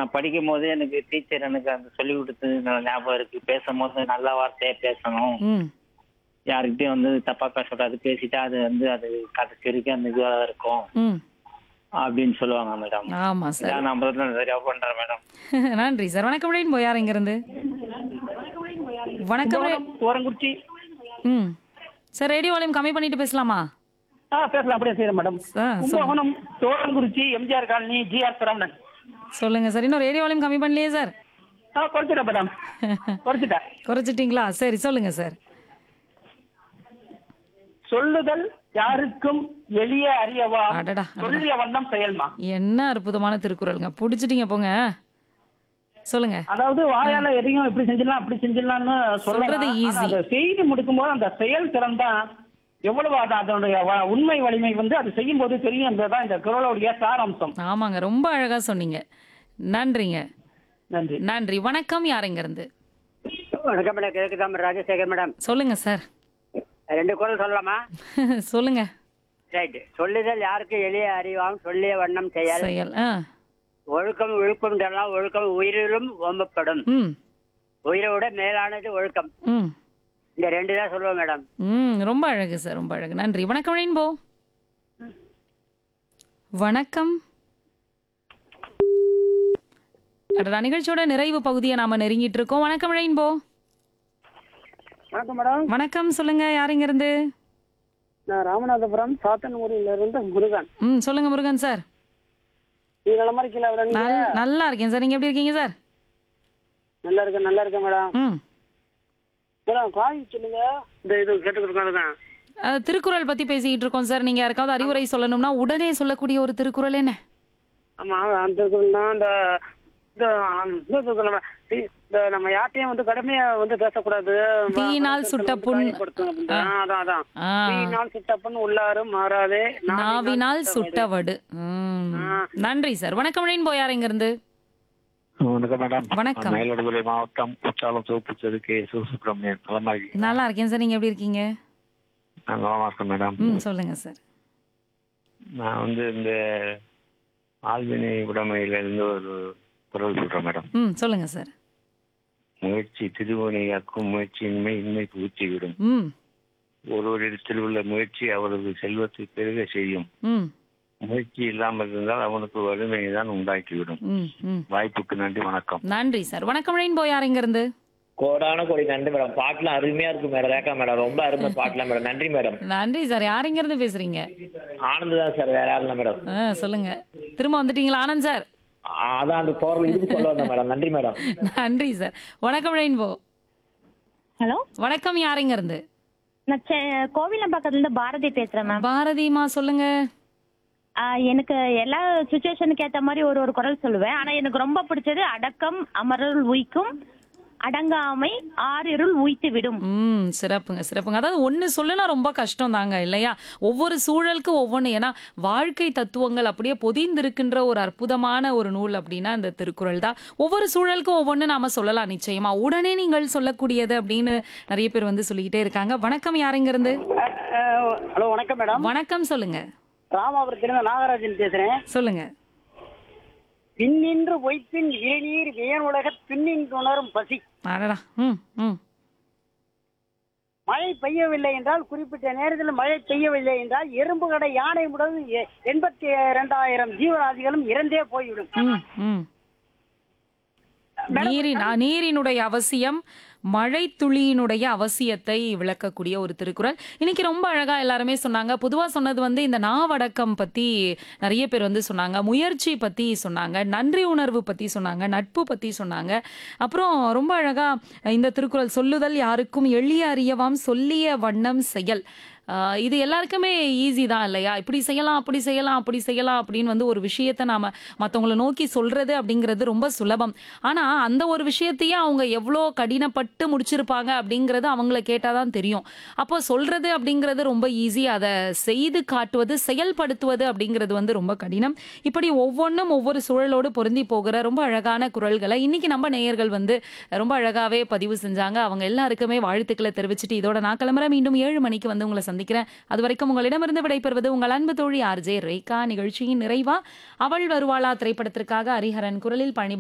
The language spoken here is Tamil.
நான் படிக்கும் போது எனக்கு டீச்சர் எனக்கு அந்த சொல்லி கொடுத்தது நல்ல ஞாபகம் இருக்கு பேசும்போது நல்ல வார்த்தையா பேசணும் ம் யாருக்கிட்டையும் வந்து தப்பா பேசக்கூடாது பேசிட்டா அது வந்து அது கடைசி வரைக்கும் அந்த இதுவா இருக்கும் ம் அப்படின்னு சொல்லுவாங்க மேடம் ஆமா சார் இதான் நான் முதல்ல சரியா பண்றேன் மேடம் நன்றி சார் வணக்கம் ரெயின்போ யார் இங்க இருந்து வணக்கம் ரெ- ஓரங்குறிச்சி ம் சார் ரேடியோ வால்யூம் கம்மி பண்ணிட்டு பேசலாமா ஆ பேசலாம் அப்படியே செய்யறேன் மேடம் ஆ, சொல்லுங்க. கும்பகோணம் தோரங்குறிச்சி எம்ஜிஆர் காலனி ஜிஆர் சரவணன் சொல்லுங்க சார் இன்னும் ரேடியோ வால்யூம் கம்மி பண்ணலையே சார் ஆ குறைச்சிட்டேன் மேடம் குறைச்சிட்டேன் குறைச்சிட்டீங்களா சரி சொல்லுங்க சார் சொல்லுதல் யாருக்கும் எளிய அறியவா அடடா, அடடா. சொல்லிய வண்ணம் செயல்மா என்ன அற்புதமான திருக்குறளுங்க பிடிச்சிட்டீங்க போங்க சொல்லுங்க அதாவது வாயால எதையும் இப்படி செஞ்சிடலாம் அப்படி செஞ்சிடலாம்னு சொல்றது சொல்லலாம் easy. ஆனா அதை செய்து முடிக்கும் போது அந்த செயல் திறன் தான் எவ்வளவு அது அதனுடைய வ- உண்மை வலிமை வந்து அது செய்யும் போது தெரியும் என்பதுதான் இந்த குரலுடைய சாராம்சம் ஆமாங்க ரொம்ப அழகா சொன்னீங்க நன்றிங்க நன்றி நன்றி வணக்கம் யார் இங்க இருந்து வணக்கம் மேடம் கேக்குதா மேடம் ராஜசேகர் மேடம் சொல்லுங்க சார் ரெண்டு குரல் சொல்லலாமா சொல்லுங்க ரைட் சொல்லுதல் யாருக்கு எளிய அறிவாம் சொல்லிய வண்ணம் செயல் செயல் ஆ ஒழுக்கம் ஒழுக்கம் எல்லாம் ஒழுக்கம் உயிரிலும் ஓம்பப்படும் ம் உயிரோட மேலானது ஒழுக்கம் ம் இந்த ரெண்டு தான் சொல்லுவோம் மேடம் ம் ரொம்ப அழகு சார் ரொம்ப அழகு நன்றி வணக்கம் ரெயின்போ வணக்கம் அடடா நிகழ்ச்சியோட நிறைவு பகுதியை நாம நெருங்கிட்டு இருக்கோம் வணக்கம் ரெயின்போ வணக்கம் மேடம் வணக்கம் சொல்லுங்க யார் இங்க இருந்து நான் ராமநாதபுரம் சாத்தன்குடியில இருந்து முருகன் ம் சொல்லுங்க முருகன் சார் நீங்க நல்ல மாதிரி கீழே வர நல்- நல்லா இருக்கேன் சார் நீங்க எப்படி இருக்கீங்க சார் நல்லா இருக்கேன் நல்லா இருக்கேன் மேடம் ம் மேடம் காய் சொல்லுங்க இந்த இது கேட்டு கொடுக்காதுதான் அது திருக்குறள் பத்தி பேசிக்கிட்டு இருக்கோம் சார் நீங்க யாருக்காவது அறிவுரை சொல்லணும்னா உடனே சொல்லக்கூடிய ஒரு திருக்குறள் என்ன ஆமா அந்த இதுன்னா இந்த இந்த இந்த இதுக்கு நம்ம தி- இந்த நம்ம யார்ட்டையும் வந்து கடுமையா வந்து பேசக்கூடாது தீயினால் சுட்ட புண். காயப்படுத்தும் அப்படின்னு. ஆ, அதான் அதான் ஆ, தீயினால் சுட்ட புண் உள்ளாரும் மாறாதே நாவினால் சுட்டவடு ம். நன்றி சார் வணக்கம் ரெயின்போ யார் இங்க இருந்து வணக்கம் மேடம் வணக்கம். மயிலாடுதுறை மாவட்டம் குற்றாலம் சிவப்பு செதுக்கு சிவசுப்ரமணியன் நலமா இருக்கீங்க நல்லா இருக்கேன் சார் நீங்க எப்படி இருக்கீங்க நான் நலமா இருக்கேன் மேடம் ம் சொல்லுங்க சார் நான் வந்து இந்த ஆழ்வினை உடைமையில இருந்து ஒரு குரல் சொல்றேன் மேடம் ம் சொல்லுங்க சார் முயற்சி திருவினையாக்கும் முயற்சியின்மை இன்மை பூச்சி விடும் ம் ஒருவரிடத்தில் உள்ள முயற்சி அவரது செல்வத்தை பெருக செய்யும் ம் முயற்சி இல்லாமல் இருந்தால் அவனுக்கு வறுமையை தான் உண்டாக்கிவிடும் ம் ம் வாய்ப்புக்கு நன்றி வணக்கம் நன்றி சார் வணக்கம் ரெயின்போ யார் இங்க இருந்து கோடான கோடி நன்றி மேடம் பாட்டுலாம் அருமையா இருக்கு மேடம் ரேகா மேடம் ரொம்ப அருமை பாட்டுலாம் மேடம் நன்றி மேடம் நன்றி சார் யார் இங்க இருந்து பேசுறீங்க ஆனந்த் தான் சார் வேற யாரும் இல்லை மேடம் ஆ சொல்லுங்க திரும்ப வந்துட்டீங்களா ஆனந்த் சார் அதான் அந்த குரல் இதுக்கு சொல்ல வந்தேன் மேடம் நன்றி மேடம் நன்றி சார் வணக்கம் ரெயின்போ ஹலோ வணக்கம் யார் இங்க இருந்து நான் செ- கோவிலம்பாக்கத்துல இருந்து பாரதி பேசுறேன் மேம் பாரதிமா சொல்லுங்க எனக்கு எல்லா சுச்சுவேஷனுக்கு ஏத்த மாதிரி ஒரு ஒரு குரல் சொல்லுவேன் ஆனா எனக்கு ரொம்ப பிடிச்சது அடக்கம் அமரருள் உய்க்கும் அடங்காமை ஆறிருள் உய்த்து விடும் ம் சிறப்புங்க சிறப்புங்க அதாவது ஒன்று சொல்லுனா ரொம்ப கஷ்டம் தாங்க இல்லையா ஒவ்வொரு சூழலுக்கு ஒவ்வொன்று ஏன்னா வாழ்க்கை தத்துவங்கள் அப்படியே பொதிந்திருக்கின்ற ஒரு அற்புதமான ஒரு நூல் அப்படின்னா இந்த திருக்குறள் தான் ஒவ்வொரு சூழலுக்கும் ஒவ்வொன்று நாம சொல்லலாம் நிச்சயமா உடனே நீங்கள் சொல்லக்கூடியது அப்படின்னு நிறைய பேர் வந்து சொல்லிக்கிட்டே இருக்காங்க வணக்கம் யாருங்க இருந்து ஹலோ வணக்கம் மேடம் வணக்கம் சொல்லுங்க ராமாபுரத்திலிருந்து நாகராஜன் பேசுறேன் சொல்லுங்க பின்னின்று பொய்ப்பின் இளநீர் வியன் உலக பின்னின் உணரும் பசி அடடா ம் ம் மழை பெய்யவில்லை என்றால் குறிப்பிட்ட நேரத்தில் மழை பெய்யவில்லை என்றால் எறும்பு கடை யானை முதல் எ- எண்பத்தி இரண்டாயிரம் ஜீவராசிகளும் இறந்தே போய்விடும் ம் ம் நீரின் அ, நீரினுடைய அவசியம் மழை துளியினுடைய அவசியத்தை விளக்கக்கூடிய ஒரு திருக்குறள் இன்னைக்கு ரொம்ப அழகா எல்லாருமே சொன்னாங்க பொதுவா சொன்னது வந்து இந்த நாவடக்கம் பத்தி நிறைய பேர் வந்து சொன்னாங்க முயற்சி பத்தி சொன்னாங்க நன்றி உணர்வு பத்தி சொன்னாங்க நட்பு பத்தி சொன்னாங்க அப்புறம் ரொம்ப அழகா இந்த திருக்குறள் சொல்லுதல் யாருக்கும் எளிய அறியவாம் சொல்லிய வண்ணம் செயல் ஆஹ் இது எல்லாருக்குமே ஈஸி தான் இல்லையா இப்படி செய்யலாம் அப்படி செய்யலாம் அப்படி செய்யலாம் அப்படின்னு வந்து ஒரு விஷயத்தை நாம மற்றவங்களை நோக்கி சொல்றது அப்படிங்கிறது ரொம்ப சுலபம் ஆனா அந்த ஒரு விஷயத்தையே அவங்க எவ்வளோ கடினப்பட்டு முடிச்சிருப்பாங்க அப்படிங்கிறது அவங்கள கேட்டாதான் தெரியும் அப்போ சொல்றது அப்படிங்கிறது ரொம்ப ஈஸி அதை செய்து காட்டுவது செயல்படுத்துவது அப்படிங்கிறது வந்து ரொம்ப கடினம் இப்படி ஒவ்வொன்றும் ஒவ்வொரு சூழலோடு பொருந்தி போகிற ரொம்ப அழகான குரல்களை இன்னைக்கு நம்ம நேயர்கள் வந்து ரொம்ப அழகாவே பதிவு செஞ்சாங்க அவங்க எல்லாருக்குமே வாழ்த்துக்களை தெரிவிச்சுட்டு இதோட நான் கிளம்புறேன் மீண்டும் ஏழு மணிக்கு வந்து உங்களை சந்திக்கிறேன் அது வரைக்கும் உங்களிடமிருந்து விடைபெறுவது உங்கள் அன்பு தோழி ஆர்ஜே ரேகா நிகழ்ச்சியின் நிறைவா அவள் வருவாளா திரைப்படத்திற்காக ஹரிஹரன் குரலில் பணி